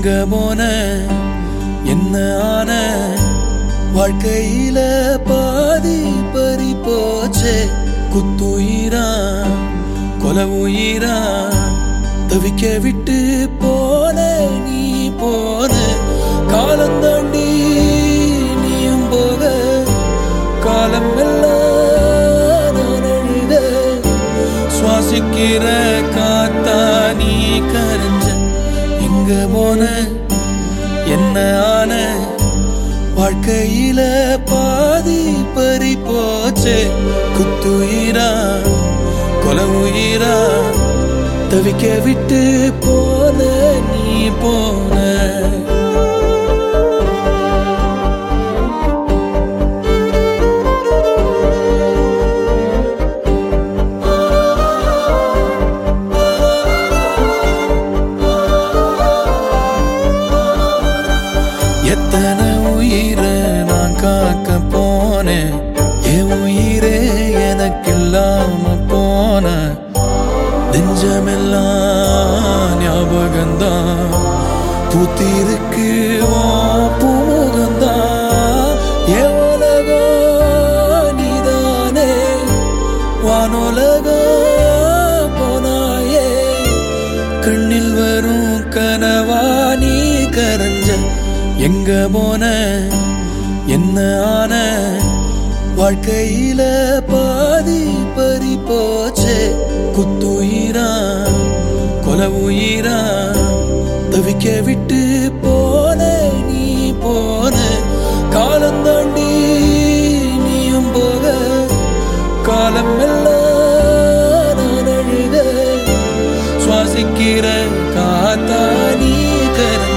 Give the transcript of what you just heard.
எங்க போன என்ன ஆன வாழ்க்கையில பாதி பறி போச்சே குத்துயிரா கொல உயிரா தவிக்க விட்டு போன நீ போன காலம் தாண்டி நீயும் போக காலம் எல்லாம் நான் அழுக சுவாசிக்கிற காத்தா நீ கரைஞ்ச எங்க போன என்ன ஆன வாழ்க்கையில பாதி பறி போச்சே குத்துயிரா கொல உயிரா தவிக்க விட்டு போன நீ போன எத்தனை உயிரை நான் காக்க போனேன் என் உயிரே எனக்கு இல்லாம போன நெஞ்சமெல்லாம் ஞாபகம்தான் பூத்திருக்கு உன் பூமுகம்தான் என் உலகம் நீதானே வானுலகம் போனாயே கண்ணில் வரும் கனவா நீ கரைஞ்ச எங்க போன என்ன ஆன வாழ்க்கையில பாதி பறி போச்சே குத்துயிரா கொல உயிரா தவிக்க விட்டு போன நீ போன காலம் தாண்டி நீயும் போக காலம் எல்லாம் நான் அழுக சுவாசிக்கிற காத்தா நீ கரை